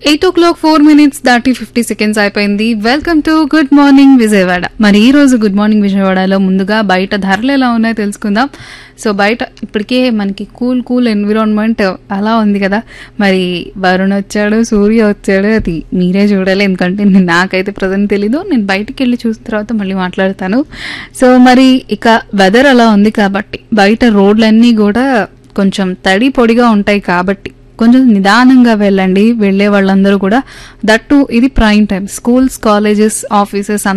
eight o'clock four minutes దాటి fifty seconds అయిపోయింది welcome to good morning Vijayawada మరి ఈ రోజు గుడ్ మార్నింగ్ విజయవాడలో ముందుగా బయట ధరలు ఎలా ఉన్నాయో తెలుసుకుందాం సో బయట ఇప్పటికే మనకి కూల్ కూల్ ఎన్విరాన్మెంట్ అలా ఉంది కదా మరి వరుణ్ వచ్చాడు సూర్య వచ్చాడు అది మీరే చూడాలి ఎందుకంటే నేను నాకైతే ప్రజెంట్ తెలీదు నేను బయటికి వెళ్ళి చూసిన తర్వాత మళ్ళీ మాట్లాడతాను సో మరి ఇక వెదర్ అలా ఉంది కాబట్టి బయట రోడ్లన్నీ కూడా కొంచెం తడి పొడిగా ఉంటాయి కాబట్టి కొంచెం నిదానంగా వెళ్ళండి వెళ్ళే వాళ్ళందరూ కూడా దట్టు ఇది prime time schools colleges offices